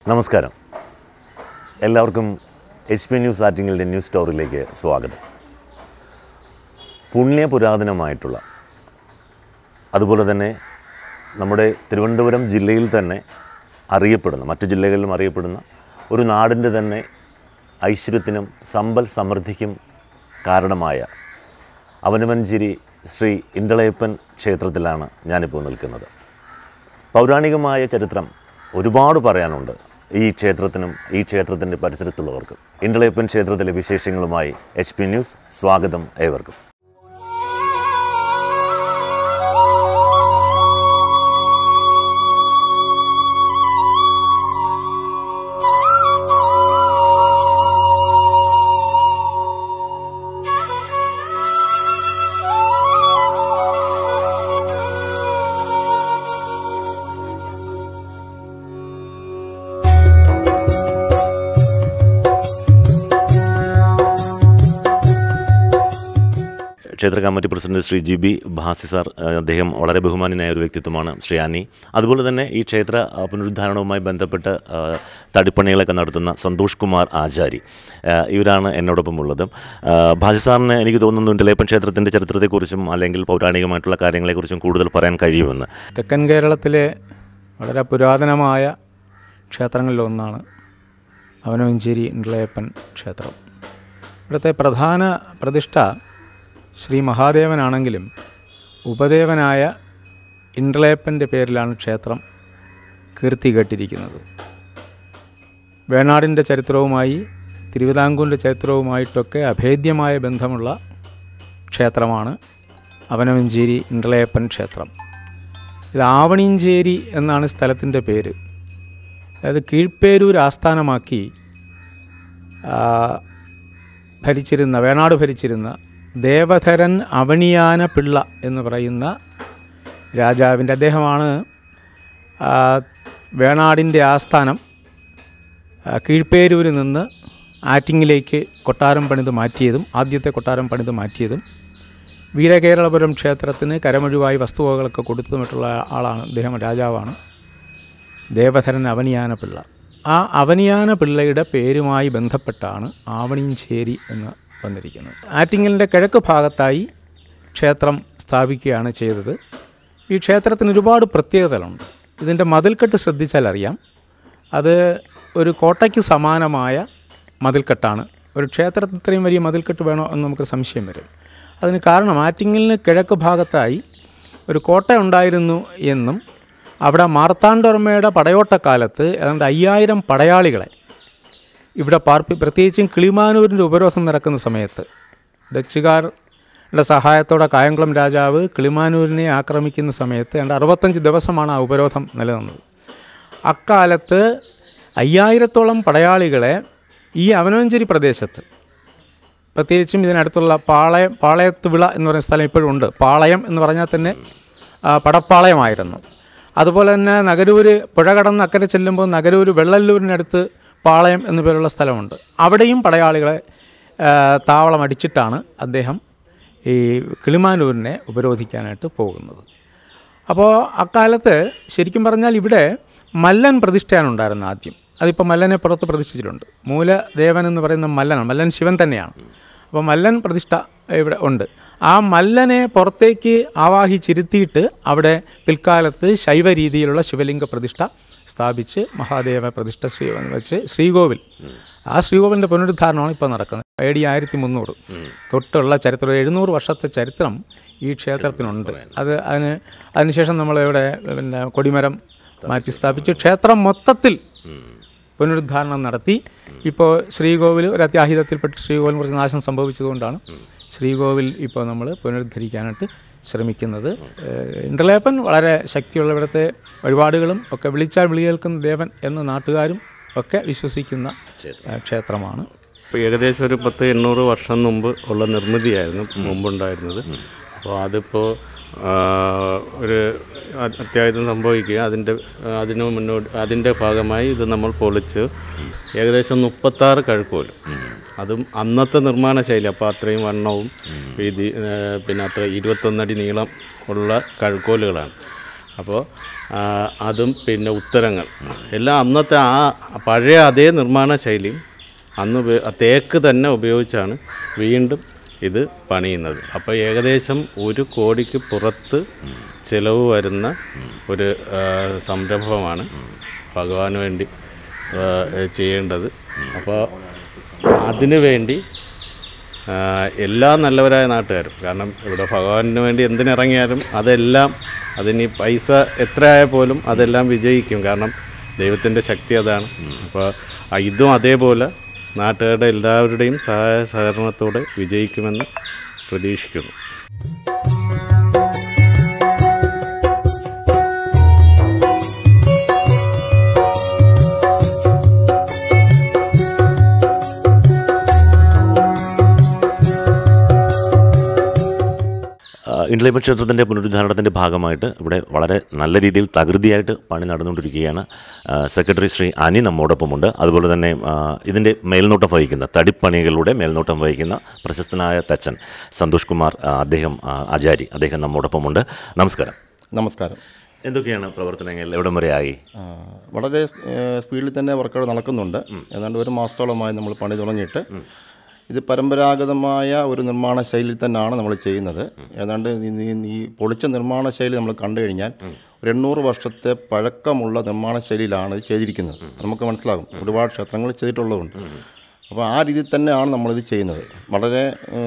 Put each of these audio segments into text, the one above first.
നമസ്കാരം എല്ലാവർക്കും H P news ആറ്റിങ്ങലിൻ്റെ ന്യൂസ് സ്റ്റോറിലേക്ക് സ്വാഗതം പുണ്യപുരാതനമായിട്ടുള്ള അതുപോലെ തന്നെ നമ്മുടെ തിരുവനന്തപുരം ജില്ലയിൽ തന്നെ അറിയപ്പെടുന്ന മറ്റു ജില്ലകളിലും അറിയപ്പെടുന്ന ഒരു നാടിൻ്റെ തന്നെ ഐശ്വര്യത്തിനും സമ്പൽ സമൃദ്ധിക്കും കാരണമായ അവനവഞ്ചേരി ശ്രീ ഇണ്ടളയപ്പൻ ക്ഷേത്രത്തിലാണ് ഞാനിപ്പോൾ നിൽക്കുന്നത് പൗരാണികമായ ചരിത്രം ഒരുപാട് പറയാനുണ്ട് ഈ ക്ഷേത്രത്തിനും ഈ ക്ഷേത്രത്തിൻ്റെ പരിസരത്തുള്ളവർക്കും ഇണ്ടളയപ്പൻ ക്ഷേത്രത്തിലെ വിശേഷങ്ങളുമായി എച്ച് പി ന്യൂസ് സ്വാഗതം ഏവർക്കും ക്ഷേത്ര committee president Shri G B Bhasi sir ഏഹ് അദ്ദേഹം വളരെ ബഹുമാന്യനായ ഒരു വ്യക്തിത്വമാണ് ശ്രീ ആനി അതുപോലെ തന്നെ ഈ ക്ഷേത്ര ആ, പുനരുദ്ധാരണവുമായി ബന്ധപ്പെട്ട് ആ, തടിപ്പണികളൊക്കെ നടത്തുന്ന സന്തോഷ് കുമാർ ആചാരി ഏഹ് ഇവരാണ് എന്നോടൊപ്പം ഉള്ളത് ആ, ഭാസി സാറിന് എനിക്ക് തോന്നുന്നു ഇണ്ടലേപ്പൻ ക്ഷേത്രത്തിൻ്റെ ചരിത്രത്തെക്കുറിച്ചും അല്ലെങ്കിൽ പൗരാണികമായിട്ടുള്ള കാര്യങ്ങളെക്കുറിച്ചും കൂടുതൽ പറയാൻ കഴിയുമെന്ന് തെക്കൻ കേരളത്തിലെ വളരെ പുരാതനമായ ക്ഷേത്രങ്ങളിലൊന്നാണ് അവനവഞ്ചേരി ഇണ്ടളയപ്പൻ ക്ഷേത്രം ഇവിടുത്തെ പ്രധാന പ്രതിഷ്ഠ ശ്രീ മഹാദേവനാണെങ്കിലും ഉപദേവനായ ഇണ്ടളയപ്പൻ്റെ പേരിലാണ് ക്ഷേത്രം കീർത്തി കേട്ടിരിക്കുന്നത് വേണാടിൻ്റെ ചരിത്രവുമായി തിരുവിതാംകൂറിൻ്റെ ചരിത്രവുമായിട്ടൊക്കെ അഭേദ്യമായ ബന്ധമുള്ള ക്ഷേത്രമാണ് അവനവഞ്ചേരി ഇണ്ടളയപ്പൻ ക്ഷേത്രം ഇത് ആവണിഞ്ചേരി എന്നാണ് സ്ഥലത്തിൻ്റെ പേര് അതായത് കീഴ്പ്പേരൂർ ആസ്ഥാനമാക്കി ആ, ഭരിച്ചിരുന്ന വേണാട് ഭരിച്ചിരുന്ന ദേവധരൻ അവണിയാന പിള്ള എന്ന് പറയുന്ന രാജാവിൻ്റെ അദ്ദേഹമാണ് ആ, വേണാടിൻ്റെ ആസ്ഥാനം ആ, കീഴ്പ്പേരൂരിൽ നിന്ന് ആറ്റിങ്ങിലേക്ക് കൊട്ടാരം പണിത് മാറ്റിയതും ആദ്യത്തെ കൊട്ടാരം പണിത് മാറ്റിയതും വീരകേരളപുരം ക്ഷേത്രത്തിന് കരമൊഴിവായി വസ്തുവകകളൊക്കെ കൊടുത്തതുമായിട്ടുള്ള ആളാണ് അദ്ദേഹം രാജാവാണ് ദേവധരൻ അവനിയാന പിള്ള ആ അവനിയാന പിള്ളയുടെ പേരുമായി ബന്ധപ്പെട്ടാണ് ആവണിഞ്ചേരി എന്ന് വന്നിരിക്കുന്നത് ആറ്റിങ്ങലിൻ്റെ കിഴക്ക് ഭാഗത്തായി ക്ഷേത്രം സ്ഥാപിക്കുകയാണ് ചെയ്തത് ഈ ക്ഷേത്രത്തിന് ഒരുപാട് പ്രത്യേകതകളുണ്ട് ഇതിൻ്റെ മതിൽക്കെട്ട് ശ്രദ്ധിച്ചാൽ അറിയാം അത് ഒരു കോട്ടയ്ക്ക് സമാനമായ മതിൽക്കെട്ടാണ് ഒരു ക്ഷേത്രത്തിൽ ഇത്രയും വലിയ മതിൽക്കെട്ട് വേണോ എന്ന് നമുക്ക് സംശയം വരും അതിന് കാരണം ആറ്റിങ്ങലിന് കിഴക്ക് ഭാഗത്തായി ഒരു കോട്ട ഉണ്ടായിരുന്നു എന്നും അവിടെ മാർത്താണ്ഡവർമ്മയുടെ പടയോട്ടക്കാലത്ത് ഏതാണ്ട് അയ്യായിരം പടയാളികളെ ഇവിടെ പാർപ്പി പ്രത്യേകിച്ചും കിളിമാനൂരിൻ്റെ ഉപരോധം നടക്കുന്ന സമയത്ത് ഡച്ചുകാരുടെ സഹായത്തോടെ കായംകുളം രാജാവ് കിളിമാനൂരിനെ ആക്രമിക്കുന്ന സമയത്ത് ഏതാണ്ട് അറുപത്തഞ്ച് ദിവസമാണ് ആ ഉപരോധം നിലനിന്നത് അക്കാലത്ത് അയ്യായിരത്തോളം പടയാളികളെ ഈ അവനവഞ്ചേരി പ്രദേശത്ത് പ്രത്യേകിച്ചും ഇതിനടുത്തുള്ള പാളയം പാളയത്ത് വിള എന്ന് പറയുന്ന സ്ഥലം ഇപ്പോഴും ഉണ്ട് പാളയം എന്ന് പറഞ്ഞാൽ തന്നെ ആ, പടപ്പാളയമായിരുന്നു അതുപോലെ തന്നെ നഗരൂര് പുഴ കടന്ന് അക്കരെ ചെല്ലുമ്പോൾ നഗരൂര് വെള്ളല്ലൂരിനടുത്ത് പാളയം എന്നു പേരുള്ള സ്ഥലമുണ്ട് അവിടെയും പടയാളികളെ ആ, താവളം അടിച്ചിട്ടാണ് അദ്ദേഹം ഈ കിളിമാനൂരിനെ ഉപരോധിക്കാനായിട്ട് പോകുന്നത് അപ്പോൾ അക്കാലത്ത് ശരിക്കും പറഞ്ഞാൽ ഇവിടെ മല്ലൻ പ്രതിഷ്ഠയാണ് ഉണ്ടായിരുന്നത് ആദ്യം അതിപ്പോൾ മല്ലനെ പുറത്ത് പ്രതിഷ്ഠിച്ചിട്ടുണ്ട് മൂലദേവൻ എന്ന് പറയുന്ന മല്ലനാണ് മല്ലൻ ശിവൻ തന്നെയാണ് അപ്പോൾ മല്ലൻ പ്രതിഷ്ഠ ഇവിടെ ഉണ്ട് ആ മല്ലനെ പുറത്തേക്ക് ആവാഹിച്ചിരുത്തിയിട്ട് അവിടെ പിൽക്കാലത്ത് ശൈവ രീതിയിലുള്ള ശിവലിംഗ പ്രതിഷ്ഠ സ്ഥാപിച്ച് മഹാദേവ പ്രതിഷ്ഠ ശ്രീ വെച്ച് ശ്രീകോവിൽ ആ ശ്രീകോവിലിൻ്റെ പുനരുദ്ധാരണമാണ് ഇപ്പോൾ നടക്കുന്നത് എ ഡി ആയിരത്തി മുന്നൂറ് തൊട്ടുള്ള ചരിത്രം ഒരു എഴുന്നൂറ് വർഷത്തെ ചരിത്രം ഈ ക്ഷേത്രത്തിനുണ്ട് അത് അതിന് അതിനുശേഷം നമ്മൾ ഇവിടെ പിന്നെ കൊടിമരം മാറ്റി സ്ഥാപിച്ചു ക്ഷേത്രം മൊത്തത്തിൽ പുനരുദ്ധാരണം നടത്തി ഇപ്പോൾ ശ്രീകോവിൽ ഒരു അത്യാഹിതത്തിൽപ്പെട്ട് ശ്രീകോവിൽ കുറച്ച് നാശം സംഭവിച്ചതുകൊണ്ടാണ് ശ്രീകോവിൽ ഇപ്പോൾ നമ്മൾ പുനരുദ്ധരിക്കാനായിട്ട് ശ്രമിക്കുന്നത് ഏഹ് ഇണ്ടലേപ്പൻ വളരെ ശക്തിയുള്ള ഇവിടുത്തെ വഴിപാടുകളും ഒക്കെ വിളിച്ചാൽ വിളി കേൾക്കുന്ന ദേവൻ എന്ന് നാട്ടുകാരും ഒക്കെ വിശ്വസിക്കുന്ന ഏഹ് ക്ഷേത്രമാണ് ഇപ്പോൾ ഏകദേശം ഒരു പത്ത് എണ്ണൂറ് വർഷം മുമ്പ് ഉള്ള നിർമ്മിതിയായിരുന്നു മുമ്പുണ്ടായിരുന്നത് അപ്പോൾ അതിപ്പോൾ ആ, ഒരു അ- അത്യാഹിതം സംഭവിക്കുക അതിൻ്റെ ആ, അതിന് മുന്നോട്ട് അതിൻ്റെ ഭാഗമായി ഇത് നമ്മൾ പൊളിച്ച് ഏകദേശം മുപ്പത്താറ് കഴുക്കോൽ അതും അന്നത്തെ നിർമ്മാണ ശൈലി അപ്പോൾ അത്രയും വണ്ണവും വീതി ആ, പിന്നെ അത്ര ഇരുപത്തൊന്നടി നീളം ഉള്ള കഴുക്കോലുകളാണ് അപ്പോൾ ആ, അതും പിന്നെ ഉത്തരങ്ങൾ എല്ലാം അന്നത്തെ ആ പഴയ അതേ നിർമ്മാണ ശൈലിയും അന്ന് ഉപയോ- ആ തേക്ക് തന്നെ ഉപയോഗിച്ചാണ് വീണ്ടും ഇത് പണിയുന്നത് അപ്പോൾ ഏകദേശം ഒരു കോടിക്ക് പുറത്ത് ചിലവ് വരുന്ന ഒരു ആ, സംരംഭമാണ് ഭഗവാന് വേണ്ടി ആ, ചെയ്യേണ്ടത് അപ്പോൾ അതിനു വേണ്ടി ആ, എല്ലാ നല്ലവരായ നാട്ടുകാരും കാരണം ഇവിടെ ഭഗവാന് വേണ്ടി എന്തിനിറങ്ങിയാലും അതെല്ലാം അതിന് പൈസ എത്രയായ പോലും അതെല്ലാം വിജയിക്കും കാരണം ദൈവത്തിൻ്റെ ശക്തി അതാണ് അപ്പോൾ ആ ഇതും അതേപോലെ നാട്ടുകാരുടെ എല്ലാവരുടെയും സഹായ സഹകരണത്തോടെ വിജയിക്കുമെന്ന് പ്രതീക്ഷിക്കുന്നു ഇൻഡ്ലേമ ക്ഷേത്രത്തിൻ്റെ പുനരുദ്ധാരണത്തിൻ്റെ ഭാഗമായിട്ട് ഇവിടെ വളരെ നല്ല രീതിയിൽ തകൃതിയായിട്ട് പണി നടന്നുകൊണ്ടിരിക്കുകയാണ് ആ, സെക്രട്ടറി ശ്രീ അനി നമ്മോടൊപ്പമുണ്ട് അതുപോലെ തന്നെ ആ, ഇതിൻ്റെ മേൽനോട്ടം വഹിക്കുന്ന തടിപ്പണികളുടെ മേൽനോട്ടം വഹിക്കുന്ന പ്രശസ്തനായ തച്ചൻ സന്തോഷ് കുമാർ ആ, അദ്ദേഹം ആ, ആചാരി അദ്ദേഹം നമ്മോടൊപ്പമുണ്ട് നമസ്കാരം നമസ്കാരം എന്തൊക്കെയാണ് പ്രവർത്തനങ്ങൾ എവിടം വരെ ആയി ആ, വളരെ ഏഹ്, സ്പീഡിൽ തന്നെ വർക്കുകൾ നടക്കുന്നുണ്ട് ഏതാണ്ട് ഒരു മാസത്തോളമായി നമ്മൾ പണി തുടങ്ങിയിട്ട് ഇത് പരമ്പരാഗതമായ ഒരു നിർമ്മാണ ശൈലിയിൽ തന്നെയാണ് നമ്മൾ ചെയ്യുന്നത് ഏതാണ്ട് ഈ- ഈ- ഈ പൊളിച്ച നിർമ്മാണ ശൈലി നമ്മൾ കണ്ടു കഴിഞ്ഞാൽ ഒരു എണ്ണൂറ് വർഷത്തെ പഴക്കമുള്ള നിർമ്മാണ ശൈലിയിലാണ് ഇത് ചെയ്തിരിക്കുന്നത് നമുക്ക് മനസ്സിലാകും ഒരുപാട് ക്ഷേത്രങ്ങൾ ചെയ്തിട്ടുള്ളതുണ്ട് അപ്പോൾ ആ രീതിയിൽ തന്നെയാണ് നമ്മളിത് ചെയ്യുന്നത് വളരെ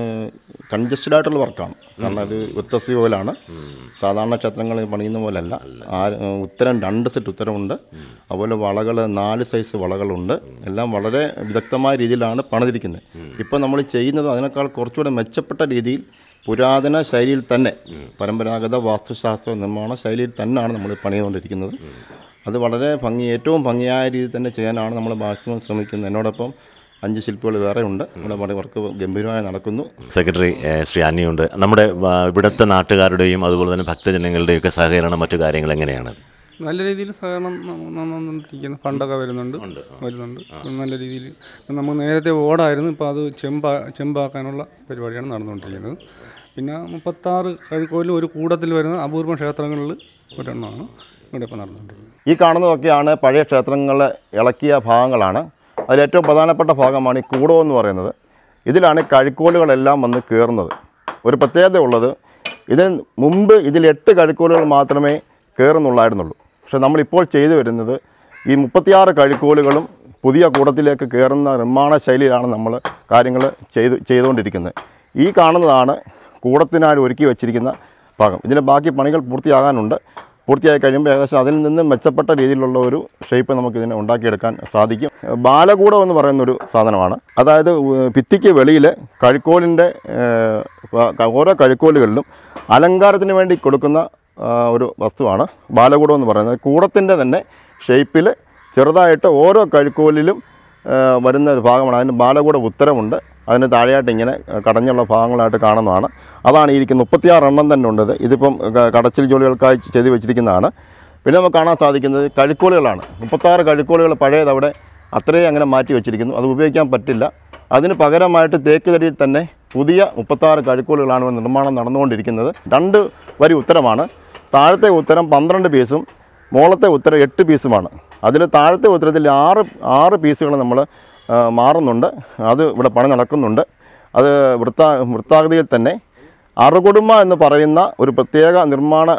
കൺജസ്റ്റഡ് ആയിട്ടുള്ള വർക്കാണ് കാരണം ഇത് വ്യത്യസ്ത പോലാണ് സാധാരണ ക്ഷേത്രങ്ങൾ പണിയുന്ന പോലെയല്ല ആ ഏഹ്, ഉത്തരം രണ്ട് സെറ്റ് ഉത്തരമുണ്ട് അതുപോലെ വളകൾ നാല് സൈസ് വളകളുണ്ട് എല്ലാം വളരെ വിദഗ്ധമായ രീതിയിലാണ് പണിതിരിക്കുന്നത് ഇപ്പോൾ നമ്മൾ ചെയ്യുന്നത് അതിനേക്കാൾ കുറച്ചുകൂടെ മെച്ചപ്പെട്ട രീതിയിൽ പുരാതന ശൈലിയിൽ തന്നെ പരമ്പരാഗത വാസ്തുശാസ്ത്ര നിർമ്മാണ ശൈലിയിൽ തന്നെയാണ് നമ്മൾ പണിതുകൊണ്ടിരിക്കുന്നത് അത് വളരെ ഭംഗി ഏറ്റവും ഭംഗിയായ രീതിയിൽ തന്നെ ചെയ്യാനാണ് നമ്മൾ മാക്സിമം ശ്രമിക്കുന്നത് എന്നോടൊപ്പം അഞ്ച് ശില്പികൾ വേറെ ഉണ്ട് നമ്മുടെ പണി വർക്ക് ഗംഭീരമായി നടക്കുന്നു സെക്രട്ടറി ഏ, ശ്രീ അനിയുണ്ട് നമ്മുടെ ആ, ഇവിടുത്തെ നാട്ടുകാരുടെയും അതുപോലെ തന്നെ ഭക്തജനങ്ങളുടെയും ഒക്കെ സഹകരണം മറ്റു കാര്യങ്ങൾ എങ്ങനെയാണ് നല്ല രീതിയിൽ സഹകരണം നടന്നുകൊണ്ടിരിക്കുന്നു ഫണ്ടൊക്കെ വരുന്നുണ്ട് വരുന്നുണ്ട് നല്ല രീതിയിൽ നമ്മൾ നേരത്തെ ഓടായിരുന്നു ഇപ്പോൾ അത് ചെമ്പാ ചെമ്പാക്കാനുള്ള പരിപാടിയാണ് നടന്നുകൊണ്ടിരിക്കുന്നത് പിന്നെ മുപ്പത്താറ് കഴുക്കോലും ഒരു കൂടത്തിൽ വരുന്ന അപൂർവ ക്ഷേത്രങ്ങളിൽ ഒരെണ്ണമാണ് ഇവിടെ ഇപ്പോൾ നടന്നുകൊണ്ടിരിക്കുന്നത് ഈ കാണുന്നതൊക്കെയാണ് പഴയ ക്ഷേത്രങ്ങളെ ഇളക്കിയ ഭാഗങ്ങളാണ് അതിലേറ്റവും പ്രധാനപ്പെട്ട ഭാഗമാണ് ഈ കൂടം എന്ന് പറയുന്നത് ഇതിലാണ് ഈ കഴുക്കോലുകളെല്ലാം വന്ന് കയറുന്നത് ഒരു പ്രത്യേകത ഉള്ളത് ഇതിന് മുമ്പ് ഇതിൽ എട്ട് കഴുക്കോലുകൾ മാത്രമേ കയറുന്നുള്ളായിരുന്നുള്ളൂ പക്ഷേ നമ്മളിപ്പോൾ ചെയ്തു വരുന്നത് ഈ മുപ്പത്തിയാറ് കഴുക്കോലുകളും പുതിയ കൂടത്തിലേക്ക് കയറുന്ന നിർമ്മാണ ശൈലിയിലാണ് നമ്മൾ കാര്യങ്ങൾ ചെയ്ത് ചെയ്തുകൊണ്ടിരിക്കുന്നത് ഈ കാണുന്നതാണ് കൂടത്തിനായി ഒരുക്കി വെച്ചിരിക്കുന്ന ഭാഗം ഇതിൻ്റെ ബാക്കി പണികൾ പൂർത്തിയാകാനുണ്ട് പൂർത്തിയായി കഴിയുമ്പോൾ ഏകദേശം അതിൽ നിന്ന് മെച്ചപ്പെട്ട രീതിയിലുള്ള ഒരു ഷേപ്പ് നമുക്ക് ഇതിനെ ഉണ്ടാക്കിയെടുക്കാൻ സാധിക്കും ബാലകൂടം എന്ന് പറയുന്ന ഒരു സാധനമാണ് അതായത് ഉ- ഭിത്തിക്ക് വെളിയിൽ കഴുക്കോലിൻ്റെ ഏഹ്, ക- ഓരോ കഴുക്കോലുകളിലും അലങ്കാരത്തിന് വേണ്ടി കൊടുക്കുന്ന ആ, ഒരു വസ്തുവാണ് ബാലകൂടം എന്ന് പറയുന്നത് കൂടത്തിൻ്റെ തന്നെ ഷേപ്പിൽ ചെറുതായിട്ട് ഓരോ കഴുക്കോലിലും ആ, വരുന്ന ഒരു ഭാഗമാണ് അതിന് ബാലകൂട ഉത്തരമുണ്ട് അതിന് താഴെയായിട്ട് ഇങ്ങനെ കടഞ്ഞുള്ള ഭാഗങ്ങളായിട്ട് കാണുന്നതാണ് അതാണ് ഈ ഇരിക്കുന്ന മുപ്പത്തിയാറ് എണ്ണം തന്നെ ഉണ്ട് ഇത്. ഇതിപ്പം ക- കടച്ചിൽ ജോലികൾക്കായി ചെയ്ത് വെച്ചിരിക്കുന്നതാണ് പിന്നെ നമുക്ക് കാണാൻ സാധിക്കുന്നത് കഴുക്കോലുകളാണ് മുപ്പത്താറ് കഴുക്കോലുകൾ പഴയത് അവിടെ അത്രയും അങ്ങനെ മാറ്റി വെച്ചിരിക്കുന്നു അത് ഉപയോഗിക്കാൻ പറ്റില്ല അതിന് പകരമായിട്ട് തേക്ക് തടിയിൽ തന്നെ പുതിയ മുപ്പത്താറ് കഴുക്കോലുകളാണ് ഇവിടെ നിർമ്മാണം നടന്നുകൊണ്ടിരിക്കുന്നത് രണ്ട് വരി ഉത്തരമാണ് താഴത്തെ ഉത്തരം പന്ത്രണ്ട് പീസും മുകളത്തെ ഉത്തരം എട്ട് പീസുമാണ് അതിൽ താഴത്തെ ഉത്തരത്തിൽ ആറ് ആറ് പീസുകൾ നമ്മൾ മാറുന്നുണ്ട് അത് ഇവിടെ പണി നടക്കുന്നുണ്ട് അത് വൃത്താ വൃത്താകൃതിയിൽ തന്നെ അറുകുടുംബ എന്ന് പറയുന്ന ഒരു പ്രത്യേക നിർമ്മാണ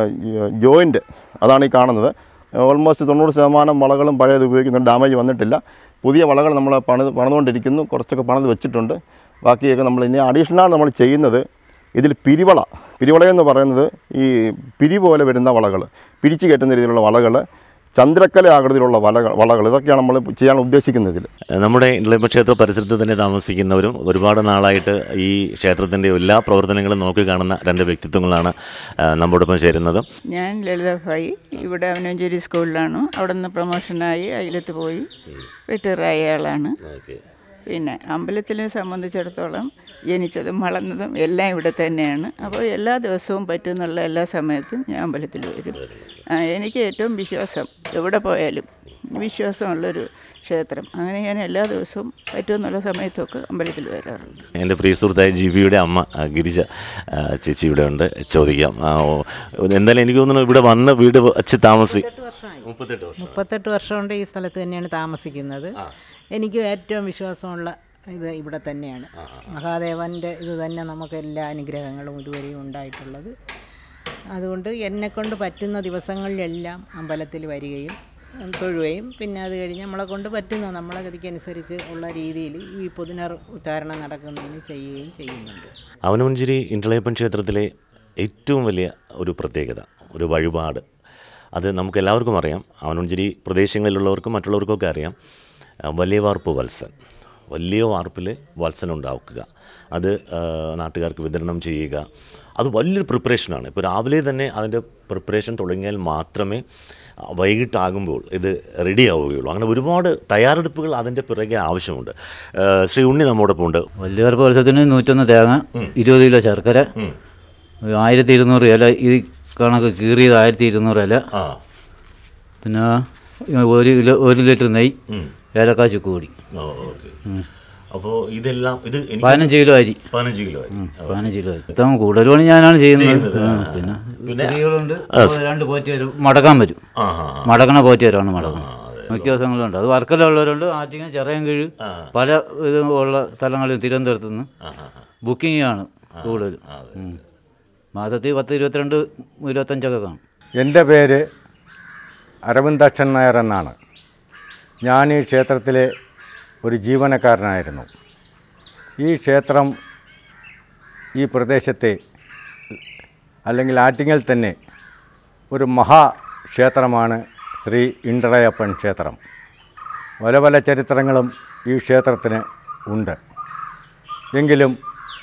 ജോയിൻ്റ് അതാണ് ഈ കാണുന്നത് ഓൾമോസ്റ്റ് തൊണ്ണൂറ് ശതമാനം വളകളും പഴയത് ഉപയോഗിക്കുന്നുണ്ട് ഡാമേജ് വന്നിട്ടില്ല പുതിയ വളകൾ നമ്മൾ പണിത് പണിതുകൊണ്ടിരിക്കുന്നു കുറച്ചൊക്കെ പണിത് വെച്ചിട്ടുണ്ട് ബാക്കിയൊക്കെ നമ്മൾ ഇനി അഡീഷണൽ നമ്മൾ ചെയ്യുന്നത് ഇതിൽ പിരിവള പിരിവള എന്ന് പറയുന്നത് ഈ പിരി പോലെ വരുന്ന വളകൾ പിരിച്ചു കയറ്റുന്ന രീതിയിലുള്ള വളകൾ ചന്ദ്രക്കല ആകൃതിയിലുള്ള വലകൾ വളകൾ ഇതൊക്കെയാണ് നമ്മൾ ചെയ്യാൻ ഉദ്ദേശിക്കുന്നത് ഇതിൽ നമ്മുടെ ഇളയപ്പ ക്ഷേത്ര പരിസരത്ത് തന്നെ താമസിക്കുന്നവരും ഒരുപാട് നാളായിട്ട് ഈ ക്ഷേത്രത്തിൻ്റെ എല്ലാ പ്രവർത്തനങ്ങളും നോക്കി കാണുന്ന രണ്ട് വ്യക്തിത്വങ്ങളാണ് ആ, നമ്മോടൊപ്പം ചേരുന്നത് ഞാൻ ലളിത ഭായി ഇവിടെ അവനഞ്ചേരി സ്കൂളിലാണ് അവിടെ നിന്ന് പ്രൊമോഷനായി അയിലത്ത് പോയി റിട്ടയറായ ആളാണ് പിന്നെ അമ്പലത്തിനെ സംബന്ധിച്ചിടത്തോളം ജനിച്ചതും വളർന്നതും എല്ലാം ഇവിടെ തന്നെയാണ് അപ്പോൾ എല്ലാ ദിവസവും പറ്റുന്നുള്ള എല്ലാ സമയത്തും ഞാൻ അമ്പലത്തിൽ വരും ആ, എനിക്ക് ഏറ്റവും വിശ്വാസം എവിടെ പോയാലും വിശ്വാസമുള്ളൊരു ക്ഷേത്രം അങ്ങനെ ഞാൻ എല്ലാ ദിവസവും പറ്റുമെന്നുള്ള സമയത്തൊക്കെ അമ്പലത്തിൽ വരാറുണ്ട് എൻ്റെ പ്രിയ സുഹൃത്തായ ജിബിയുടെ അമ്മ ആ, ഗിരിജ ആ, ചേച്ചി ഇവിടെ ഉണ്ട് ചോദിക്കാം ആ, ഓ, എന്തായാലും എനിക്ക് തോന്നുന്നു ഇവിടെ വന്ന് വീട് വച്ച് താമസി മുപ്പത്തെട്ട് വർഷം മുപ്പത്തെട്ട് വർഷം കൊണ്ട് ഈ സ്ഥലത്ത് തന്നെയാണ് താമസിക്കുന്നത് എനിക്ക് ഏറ്റവും വിശ്വാസമുള്ള ഇത് ഇവിടെ തന്നെയാണ് മഹാദേവൻ്റെ ഇത് തന്നെ നമുക്ക് എല്ലാ അനുഗ്രഹങ്ങളും ഇതുവരെയും ഉണ്ടായിട്ടുള്ളത് അതുകൊണ്ട് എന്നെക്കൊണ്ട് പറ്റുന്ന ദിവസങ്ങളിലെല്ലാം അമ്പലത്തിൽ വരികയും തൊഴുകയും പിന്നെ അത് കഴിഞ്ഞ് നമ്മളെ കൊണ്ട് പറ്റുന്ന നമ്മളെ ഗതിക്കനുസരിച്ച് ഉള്ള രീതിയിൽ ഈ പുതുനർ ഉച്ചാരണം നടക്കുന്നതിന് ചെയ്യുകയും ചെയ്യുന്നുണ്ട് അവനമഞ്ചേരി ഇൻട്രളയപ്പൻ ക്ഷേത്രത്തിലെ ഏറ്റവും വലിയ ഒരു പ്രത്യേകത ഒരു വഴിപാട് അത് നമുക്ക് എല്ലാവർക്കും അറിയാം അവനമഞ്ചേരി പ്രദേശങ്ങളിലുള്ളവർക്കും മറ്റുള്ളവർക്കൊക്കെ അറിയാം ആ, വലിയ വാർപ്പ് വത്സൻ വലിയ വാർപ്പിൽ വത്സൻ ഉണ്ടാക്കുക അത് ആ, നാട്ടുകാർക്ക് വിതരണം ചെയ്യുക അത് വലിയൊരു പ്രിപ്പറേഷനാണ് ഇപ്പോൾ രാവിലെ തന്നെ അതിൻ്റെ പ്രിപ്പറേഷൻ തുടങ്ങിയാൽ മാത്രമേ ആ, വൈകിട്ടാകുമ്പോൾ ഇത് റെഡി ആവുകയുള്ളൂ അങ്ങനെ ഒരുപാട് തയ്യാറെടുപ്പുകൾ അതിൻ്റെ പിറകെ ആവശ്യമുണ്ട് ആ, ശ്രീ ഉണ്ണി നമ്മോടൊപ്പം ഉണ്ട് വലിയവർക്ക് മത്സരത്തിന് നൂറ്റൊന്ന് തേങ്ങ ഇരുപത് കിലോ ശർക്കര ഒരു ആയിരത്തി ഇരുന്നൂറ് ഇല ഈ കണക്ക് കീറിയത് ആയിരത്തി ഇരുന്നൂറ് ഇല ആ പിന്നെ ഒരു കിലോ ഒരു ലിറ്റർ നെയ് ഏലക്കാ ചുക്കുപൊടി ഓ ഓക്കെ അപ്പോൾ ഇതെല്ലാം ഇത് എനിക്ക് പതിനഞ്ച് കിലോ അരി പതിനഞ്ച് കിലോ ആയി പതിനഞ്ച് കിലോ അരി ഇപ്പം കൂടുതൽ പണി ഞാനാണ് ചെയ്യുന്നത് ആ, പിന്നെ പിന്നെ- സ്ത്രീകളുണ്ട് രണ്ട് പോറ്റിയവർ മടക്കാൻ വരും ആ ആ മടക്കണ പോറ്റിയവരാണ് മടക്കുന്നത് മിക്ക ദിവസങ്ങളുണ്ട് അത് വർക്കലുള്ളവരുണ്ട് ആറ്റിങ്ങ ചെറിയൻകീഴ് പല ഇത് ഉള്ള സ്ഥലങ്ങളിൽ തിരുവനന്തപുരത്ത് നിന്ന് ബുക്കിംഗ് ആണ് കൂടുതലും ഉം. മാസത്തിൽ പത്ത് ഇരുപത്തിരണ്ട് ഇരുപത്തഞ്ചൊക്കെ കാണും എൻ്റെ പേര് അരവിന്ദാക്ഷൻ നായർ എന്നാണ് ഞാൻ ഈ ക്ഷേത്രത്തിലെ ഒരു ജീവനക്കാരനായിരുന്നു ഈ ക്ഷേത്രം ഈ പ്രദേശത്തെ അല്ലെങ്കിൽ ആറ്റിങ്ങൽ തന്നെ ഒരു മഹാക്ഷേത്രമാണ് ശ്രീ ഇണ്ടറയപ്പൻ ക്ഷേത്രം പല പല ചരിത്രങ്ങളും ഈ ക്ഷേത്രത്തിന് ഉണ്ട് എങ്കിലും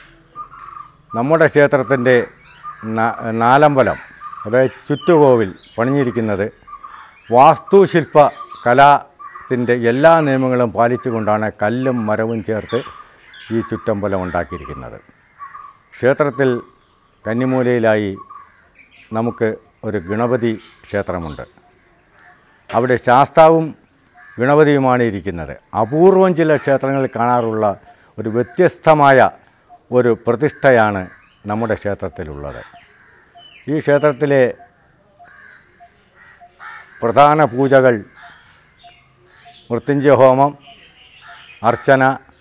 നമ്മുടെ ക്ഷേത്രത്തിൻ്റെ നാ- നാലമ്പലം അതായത് ചുറ്റുകോവിൽ പണിഞ്ഞിരിക്കുന്നത് വാസ്തുശില്പ കലാത്തിൻ്റെ എല്ലാ നിയമങ്ങളും പാലിച്ചുകൊണ്ടാണ് കല്ലും മരവും ചേർത്ത് ഈ ചുറ്റമ്പലം ഉണ്ടാക്കിയിരിക്കുന്നത് ക്ഷേത്രത്തിൽ കന്നിമൂലയിലായി നമുക്ക് ഒരു ഗണപതി ക്ഷേത്രമുണ്ട് അവിടെ ശാസ്താവും ഗണപതിയുമാണ് ഇരിക്കുന്നത് അപൂർവം ചില ക്ഷേത്രങ്ങളിൽ കാണാറുള്ള ഒരു വ്യത്യസ്തമായ ഒരു പ്രതിഷ്ഠയാണ് നമ്മുടെ ക്ഷേത്രത്തിലുള്ളത് ഈ ക്ഷേത്രത്തിലെ പ്രധാന പൂജകൾ മൃത്യുഞ്ജയ ഹോമം അർച്ചന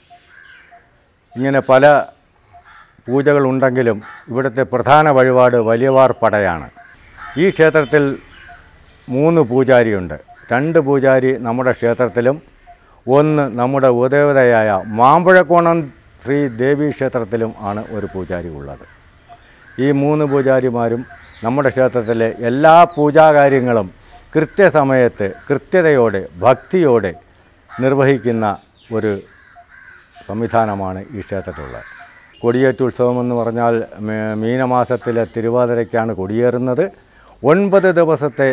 ഇങ്ങനെ പല പൂജകളുണ്ടെങ്കിലും ഇവിടുത്തെ പ്രധാന വഴിപാട് വലിയവാർ പടയാണ് ഈ ക്ഷേത്രത്തിൽ മൂന്ന് പൂജാരിയുണ്ട് രണ്ട് പൂജാരി നമ്മുടെ ക്ഷേത്രത്തിലും ഒന്ന് നമ്മുടെ ഉപദേവതയായ മാമ്പഴക്കോണം ശ്രീ ദേവി ക്ഷേത്രത്തിലും ആണ് ഒരു പൂജാരി ഉള്ളത് ഈ മൂന്ന് പൂജാരിമാരും നമ്മുടെ ക്ഷേത്രത്തിലെ എല്ലാ പൂജാകാര്യങ്ങളും കൃത്യസമയത്ത് കൃത്യതയോടെ ഭക്തിയോടെ നിർവഹിക്കുന്ന ഒരു സംവിധാനമാണ് ഈ ക്ഷേത്രത്തിലുള്ളത് കൊടിയേറ്റുത്സവം എന്ന് പറഞ്ഞാൽ മേ- മീനമാസത്തിലെ തിരുവാതിരയ്ക്കാണ് കൊടിയേറുന്നത് ഒൻപത് ദിവസത്തെ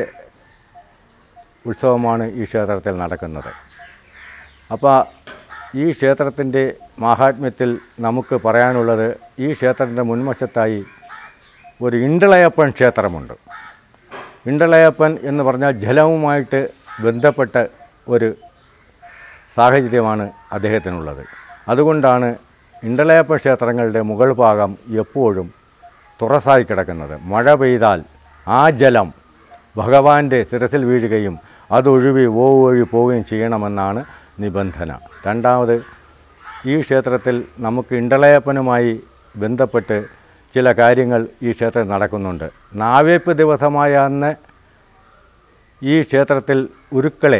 ഉത്സവമാണ് ഈ ക്ഷേത്രത്തിൽ നടക്കുന്നത് അപ്പോൾ ഈ ക്ഷേത്രത്തിൻ്റെ മാഹാത്മ്യത്തിൽ നമുക്ക് പറയാനുള്ളത് ഈ ക്ഷേത്രത്തിൻ്റെ മുൻവശത്തായി ഒരു ഇണ്ടളയപ്പൻ ക്ഷേത്രമുണ്ട് ഇണ്ടളയപ്പൻ എന്ന് പറഞ്ഞാൽ ജലവുമായിട്ട് ബന്ധപ്പെട്ട ഒരു സാഹചര്യമാണ് അദ്ദേഹത്തിനുള്ളത് അതുകൊണ്ടാണ് ഇണ്ടളയപ്പ ക്ഷേത്രങ്ങളുടെ മുകൾ ഭാഗം എപ്പോഴും തുറസായി കിടക്കുന്നത് മഴ പെയ്താൽ ആ ജലം ഭഗവാന്റെ ശിരസിൽ വീഴുകയും അതൊഴുകി ഓവ് വഴി പോവുകയും ചെയ്യണമെന്നാണ് നിബന്ധന രണ്ടാമത് ഈ ക്ഷേത്രത്തിൽ നമുക്ക് ഇണ്ടളയപ്പനുമായി ബന്ധപ്പെട്ട് ചില കാര്യങ്ങൾ ഈ ക്ഷേത്രത്തിൽ നടക്കുന്നുണ്ട് നാവേപ്പ് ദിവസമായ അന്ന് ഈ ക്ഷേത്രത്തിൽ ഉരുക്കളെ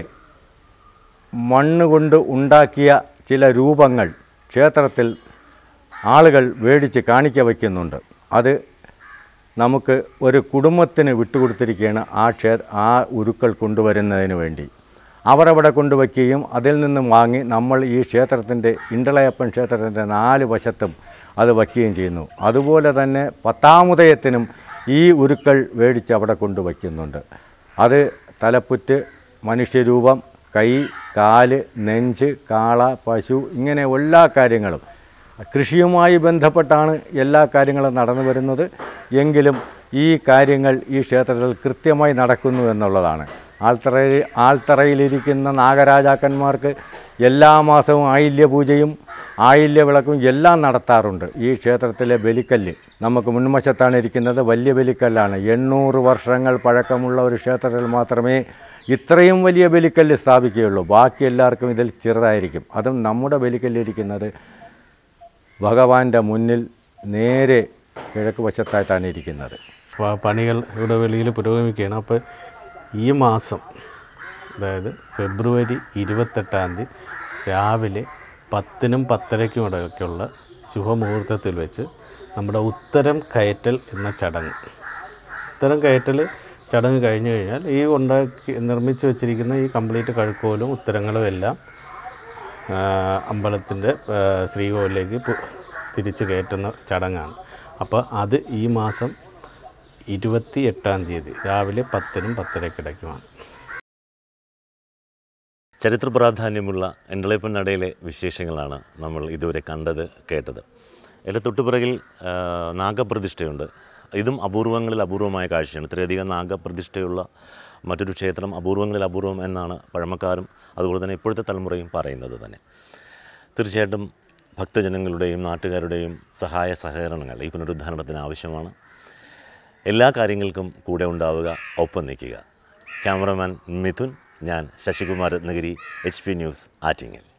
മണ്ണ് കൊണ്ട് ഉണ്ടാക്കിയ ചില രൂപങ്ങൾ ക്ഷേത്രത്തിൽ ആളുകൾ മേടിച്ച് കാണിക്ക വയ്ക്കുന്നുണ്ട് അത് നമുക്ക് ഒരു കുടുംബത്തിന് വിട്ടുകൊടുത്തിരിക്കുകയാണ് ആ ക്ഷേ ആ ഉരുക്കൾ കൊണ്ടുവരുന്നതിന് വേണ്ടി അവർ അവിടെ കൊണ്ടുവയ്ക്കുകയും അതിൽ നിന്നും വാങ്ങി നമ്മൾ ഈ ക്ഷേത്രത്തിൻ്റെ ഇണ്ടളയപ്പൻ ക്ഷേത്രത്തിൻ്റെ നാല് വശത്തും അത് വയ്ക്കുകയും ചെയ്യുന്നു അതുപോലെ തന്നെ പത്താമുദയത്തിനും ഈ ഉരുക്കൾ മേടിച്ച് അവിടെ കൊണ്ടുവയ്ക്കുന്നുണ്ട് അത് തലപ്പുറ്റ് മനുഷ്യരൂപം കൈ കാല് നെഞ്ച് കാള പശു ഇങ്ങനെ എല്ലാ കാര്യങ്ങളും കൃഷിയുമായി ബന്ധപ്പെട്ടാണ് എല്ലാ കാര്യങ്ങളും നടന്നു വരുന്നത് എങ്കിലും ഈ കാര്യങ്ങൾ ഈ ക്ഷേത്രത്തിൽ കൃത്യമായി നടക്കുന്നു എന്നുള്ളതാണ് ആൽത്തറയിൽ ആൽത്തറയിലിരിക്കുന്ന നാഗരാജാക്കന്മാർക്ക് എല്ലാ മാസവും ആയില്യ പൂജയും ആയില്യ വിളക്കും എല്ലാം നടത്താറുണ്ട് ഈ ക്ഷേത്രത്തിലെ ബലിക്കല്ല് നമുക്ക് മുൻവശത്താണ് ഇരിക്കുന്നത് വലിയ ബലിക്കല്ലാണ് എണ്ണൂറ് വർഷങ്ങൾ പഴക്കമുള്ള ഒരു ക്ഷേത്രത്തിൽ മാത്രമേ ഇത്രയും വലിയ ബലിക്കല്ല് സ്ഥാപിക്കുകയുള്ളൂ ബാക്കി എല്ലാവർക്കും ഇതിൽ ചെറുതായിരിക്കും അതും നമ്മുടെ ബലിക്കല്ലിരിക്കുന്നത് ഭഗവാന്റെ മുന്നിൽ നേരെ കിഴക്ക് വശത്തായിട്ടാണ് ഇരിക്കുന്നത് പ- പണികൾ ഇവിടെ വെളിയിൽ പുരോഗമിക്കുകയാണ് അപ്പോൾ ഈ മാസം അതായത് ഫെബ്രുവരി ഇരുപത്തെട്ടാം തീയതി രാവിലെ പത്തിനും പത്തരയ്ക്കും ഇടയ്ക്കുള്ള ശുഭമുഹൂർത്തത്തിൽ വെച്ച് നമ്മുടെ ഉത്തരം കയറ്റൽ എന്ന ചടങ്ങ് ഉത്തരം കയറ്റൽ ചടങ്ങ് കഴിഞ്ഞു കഴിഞ്ഞാൽ ഈ ഉണ്ടാക്കി നിർമ്മിച്ച് വെച്ചിരിക്കുന്ന ഈ കംപ്ലീറ്റ് കഴുക്കോലും ഉത്തരങ്ങളും എല്ലാം അമ്പലത്തിൻ്റെ ശ്രീകോവിലേക്ക് പു- തിരിച്ച് കയറ്റുന്ന ചടങ്ങാണ് അപ്പോൾ അത് ഈ മാസം ഇരുപത്തി എട്ടാം തീയതി രാവിലെ പത്തിനും പത്തരക്കിടയ്ക്കുമാണ് ചരിത്ര പ്രാധാന്യമുള്ള എണ്ടളയപ്പൻ നടയിലെ വിശേഷങ്ങളാണ് നമ്മൾ ഇതുവരെ കണ്ടത് കേട്ടത് അതിൻ്റെ തൊട്ടുപിറകിൽ ആ, നാഗപ്രതിഷ്ഠയുണ്ട് ഇതും അപൂർവങ്ങളിൽ അപൂർവമായ കാഴ്ചയാണ് ഇത്രയധികം നാഗപ്രതിഷ്ഠയുള്ള മറ്റൊരു ക്ഷേത്രം അപൂർവങ്ങളിൽ അപൂർവം എന്നാണ് പഴമക്കാരും അതുപോലെ തന്നെ ഇപ്പോഴത്തെ തലമുറയും പറയുന്നത് തന്നെ തീർച്ചയായിട്ടും ഭക്തജനങ്ങളുടെയും നാട്ടുകാരുടെയും സഹായ സഹകരണങ്ങൾ ഈ പുനരുദ്ധാരണത്തിന് ആവശ്യമാണ് എല്ലാ കാര്യങ്ങൾക്കും കൂടെ ഉണ്ടാവുക ഒപ്പം നിൽക്കുക ക്യാമറമാൻ മിഥുൻ ഞാൻ Sasikumar Rathnagiri H P news Attingal